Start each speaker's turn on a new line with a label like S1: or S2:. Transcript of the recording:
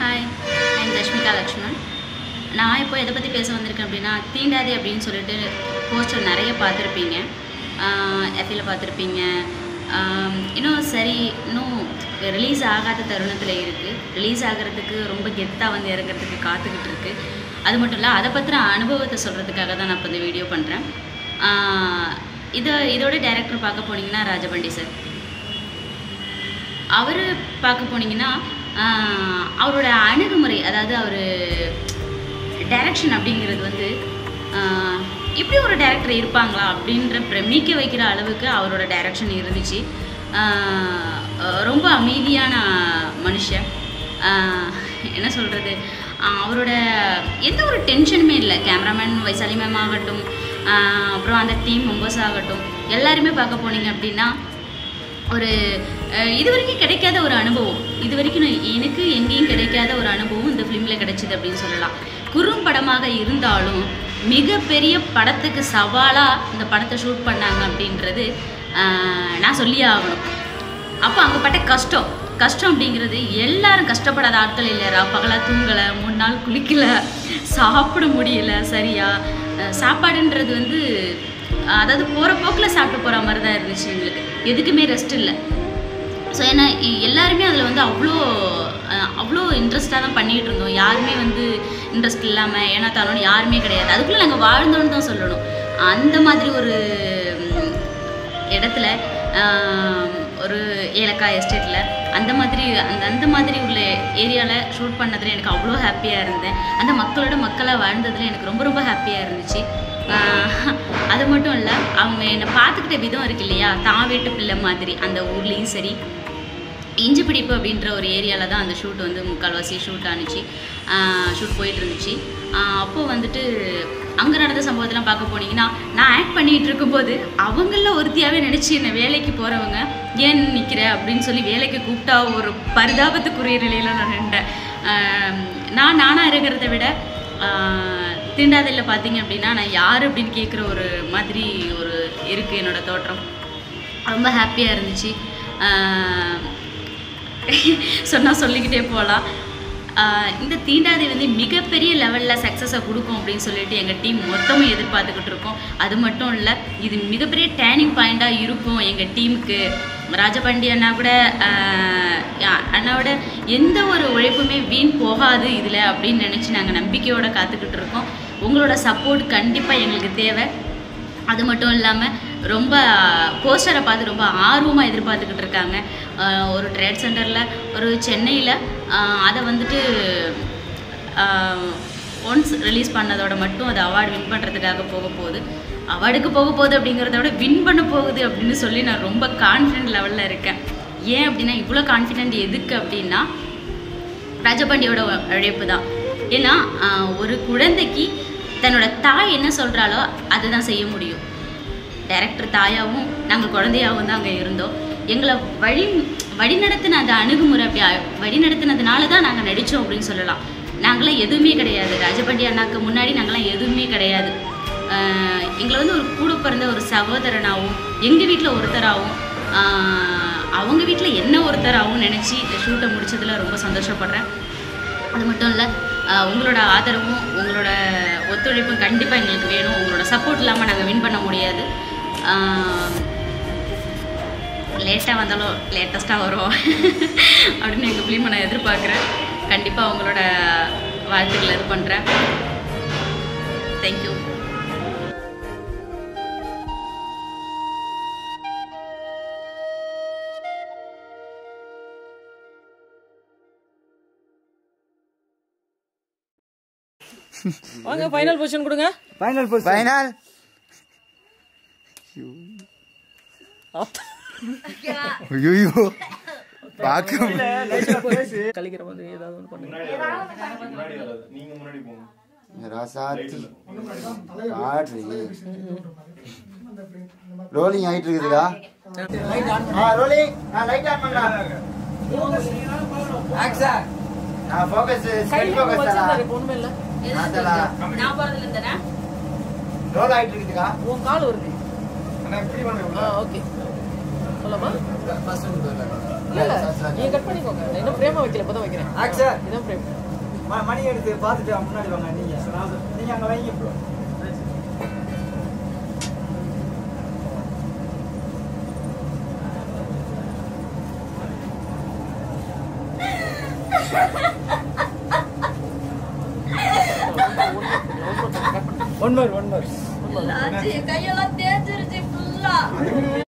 S1: hi I'm Rashmika Lakshman நான் இப்போ எதை பற்றி பேச வந்திருக்கேன் அப்படின்னா தீண்டாதே அப்படின்னு சொல்லிட்டு போஸ்டர் நிறைய பார்த்துருப்பீங்க எஃபியில் பார்த்துருப்பீங்க ஆம், இன்னும் சரி இன்னும் ரிலீஸ் ஆகாத தருணத்தில் இருக்குது ரிலீஸ் ஆகிறதுக்கு ரொம்ப கெத்தாக வந்து இறங்குறதுக்கு காத்துக்கிட்டு இருக்கு அது மட்டும் இல்லை அதை பற்றின அனுபவத்தை சொல்கிறதுக்காக தான் நான் இப்போ இந்த வீடியோ பண்ணுறேன் இதை இதோட டைரக்டர் பார்க்க போனீங்கன்னா ராஜபண்டி சார் அவர் பார்க்க போனீங்கன்னா ஆஹ், அவரோட அணுகுமுறை அதாவது அவர் டைரக்ஷன் அப்படிங்கிறது வந்து ஆஹ், இப்படி ஒரு டைரக்டர் இருப்பாங்களா அப்படின்ற பிரமிக்க வைக்கிற அளவுக்கு அவரோட டைரக்ஷன் இருந்துச்சு ஆஹ், அஹ், ரொம்ப அமைதியான மனுஷன் ஆஹ், என்ன சொல்கிறது அவரோட எந்த ஒரு டென்ஷனுமே இல்லை கேமராமேன் வைசாலி மேம் ஆகட்டும் ஆஹ், அப்புறம் அந்த டீம் மெம்பர்ஸ் ஆகட்டும் எல்லாருமே பார்க்க போனீங்க அப்படின்னா ஒரு அஹ், இது வரைக்கும் கிடைக்காத ஒரு அனுபவம் இது வரைக்கும் நான் எனக்கு எங்கேயும் கிடைக்காத ஒரு அனுபவம் இந்த ஃபிலிமில் கிடைச்சிது அப்படின்னு சொல்லலாம் குறும்படமாக இருந்தாலும் மிகப்பெரிய படத்துக்கு சவாலாக இந்த படத்தை ஷூட் பண்ணாங்க அப்படின்றது அஹ், நான் சொல்லியே ஆகணும் அப்போ அங்கே பட்ட கஷ்டம் கஷ்டம் அப்படிங்கிறது எல்லாரும் கஷ்டப்படாத ஆட்கள் இல்லைரா பகலாக தூங்கலை மூணு நாள் குளிக்கல சாப்பிட முடியல சரியா அஹ் சாப்பாடுன்றது வந்து அஹ் அதாவது போகிற போக்கில் சாப்பிட்டு போகிற மாதிரி தான் இருந்துச்சு எங்களுக்கு எதுக்குமே ரெஸ்ட் இல்லை ஸோ ஏன்னா இ- எல்லாருமே அதில் வந்து அவ்வளோ அஹ், அவ்வளோ இன்ட்ரெஸ்டாக தான் பண்ணிகிட்டு இருந்தோம் யாருமே வந்து இன்ட்ரெஸ்ட் இல்லாமல் ஏன்னா தானோன்னு யாருமே கிடையாது அதுக்குள்ளே நாங்கள் வாழ்ந்தோன்னு தான் சொல்லணும் அந்த மாதிரி ஒரு ம், இடத்துல ஆம், ஒரு ஏலக்காய் எஸ்டேட்டில் அந்த மாதிரி அந்த அந்த மாதிரி உள்ள ஏரியாவில் ஷூட் பண்ணதில் எனக்கு அவ்வளோ ஹாப்பியாக இருந்தேன் அந்த மக்களோட மக்களாக வாழ்ந்ததில் எனக்கு ரொம்ப ரொம்ப ஹாப்பியாக இருந்துச்சு ஆஹ், அது மட்டும் இல்லை அவங்க என்னை பார்த்துக்கிட்ட விதம் இருக்கு இல்லையா தான் வீட்டு பிள்ளை மாதிரி அந்த ஊர்லேயும் சரி இஞ்சி பிடிப்பு அப்படின்ற ஒரு ஏரியாவில் தான் அந்த ஷூட் வந்து முக்கால்வாசி ஷூட் ஆணுச்சு ஷூட் போயிட்டு இருந்துச்சு அப்போது வந்துட்டு அங்கே நடந்த சம்பவத்தெல்லாம் பார்க்க போனீங்கன்னா நான் ஆக்ட் பண்ணிகிட்டு இருக்கும்போது அவங்கள ஒருத்தியாகவே நினச்சி என்னை வேலைக்கு போகிறவங்க ஏன் நிற்கிற அப்படின்னு சொல்லி வேலைக்கு கூப்பிட்டா ஒரு பரிதாபத்துக்குரிய நிலையில் நான் நின்றேன் ஆஹ் நான் நானாக இருக்கிறத விட திண்டாதில் பார்த்தீங்க அப்படின்னா நான் யார் அப்படின்னு கேட்குற ஒரு மாதிரி ஒரு இருக்குது என்னோட தோற்றம் ரொம்ப ஹாப்பியாக இருந்துச்சு சொன்னால் சொல்லிக்கிட்டே போகலாம் இந்த தீண்டாதி வந்து மிகப்பெரிய லெவலில் சக்ஸஸை கொடுக்கும் அப்படின்னு சொல்லிட்டு எங்கள் டீம் மொத்தமும் எதிர்பார்த்துக்கிட்டு இருக்கோம் அது மட்டும் இல்லை இது மிகப்பெரிய டேர்னிங் பாயிண்ட்டாக இருக்கும் எங்கள் டீமுக்கு ராஜபாண்டி அண்ணா கூட ஆஹ், யா- அண்ணாவோட எந்த ஒரு உழைப்புமே வீண் போகாது இதில் அப்படின்னு நினச்சி நாங்கள் நம்பிக்கையோட காத்துக்கிட்டு இருக்கோம் உங்களோட சப்போர்ட் கண்டிப்பாக எங்களுக்கு தேவை அது மட்டும் இல்லாமல் ரொம்ப போஸ்டரை பார்த்து ரொம்ப ஆர்வமாக எதிர்பார்த்துக்கிட்டு இருக்காங்க ஆஹ் ஒரு ட்ரேட் சென்டரில் ஒரு சென்னையில் அதை வந்துட்டு ஒன்ஸ் ரிலீஸ் பண்ணதோட மட்டும் அது அவார்டு வின் பண்ணுறதுக்காக போக போகுது அவார்டுக்கு போக போகுது அப்படிங்கிறத விட வின் பண்ண போகுது அப்படின்னு சொல்லி நான் ரொம்ப கான்ஃபிடென்ட் லெவலில் இருக்கேன் ஏன் அப்படின்னா இவ்வளோ கான்ஃபிடென்ட் எதுக்கு அப்படின்னா ராஜபாண்டியோட உ- உழைப்பு தான் ஏன்னா ஆஹ், ஒரு குழந்தைக்கு தன்னோட தாய் என்ன சொல்கிறாலோ அதுதான் செய்ய முடியும் டைரக்டர் தாயாகவும் நாங்கள் குழந்தையாகவும் தான் அங்கே இருந்தோம் எங்களை வழி வழி நடத்தின அந்த அணுகுமுறை அப்படி அ- வழி நடத்தினதுனால தான் நாங்கள் நடித்தோம் அப்படின்னு சொல்லலாம் நாங்களாம் எதுவுமே கிடையாது ராஜபாண்டி அண்ணாக்கு முன்னாடி நாங்களாம் எதுவுமே கிடையாது ஆஹ், எங்களை வந்து ஒரு கூட பிறந்த ஒரு சகோதரனாகவும் எங்கள் வீட்டில் ஒருத்தராகவும் ஆஹ், அவங்க வீட்டில் என்ன ஒருத்தராகவும் நினச்சி இந்த ஷூட்டை முடிச்சதுல ரொம்ப சந்தோஷப்படுறேன் அது மட்டும் இல்லை உங்களோட ஆதரவும் உங்களோட ஒத்துழைப்பும் கண்டிப்பாக எங்களுக்கு வேணும் உங்களோட சப்போர்ட் இல்லாமல் நாங்கள் வின் பண்ண முடியாது லேட்டாக வந்தாலும் லேட்டஸ்ட்டாக வரும் அப்படின்னு எங்கள் ஃபிலிமை நான் எதிர்பார்க்குறேன் கண்டிப்பாக உங்களோட வாழ்த்துக்கள் இது பண்ணுறேன் தேங்க்யூ
S2: வாங்க ஃபைனல் பொசிஷன் கொடுங்க
S3: ஃபைனல் போஸ்ட் ஃபைனல் ஐயோ பார்க்க
S2: கழிக்கிற மாதிரி ஏதாவது ஒன்று பண்ணுங்க
S3: ராசாத்தி காட்ரி ரோலிங் ஆயிட்டு இருக்குதுடா ஆ ரோலிங் ஆ லைட் ஆன் பண்ணா ஆக்சன் ஆ ஃபோக்கஸ் ஸ்பெட் ஃபோக்கஸ் தரா
S2: ஒண்ணுமே இல்ல
S3: அதலா
S1: நான் போகிறதுல இருந்தேன்
S3: ரோல் ஆயிட்டு இருக்குதுடா
S2: உன் கால் வருது ஆ ஓகே சொல்லமா
S3: ஃபர்ஸ்ட்
S2: நீங்க கட் பண்ணிக்கோங்க நான் இன்னும் பிரேமா வைக்கல இப்பதான் வைக்கிறேன்
S4: ஆக்சன்
S2: இதான் பிரேம்
S4: ம- மணி எடுத்து பார்த்துட்டு முன்னாடி வாங்க நீங்க நீங்க அங்க வைங்க bro one more one more
S1: கையெல்லாம் தேய்ச்சிருச்சு ஃபுல்லா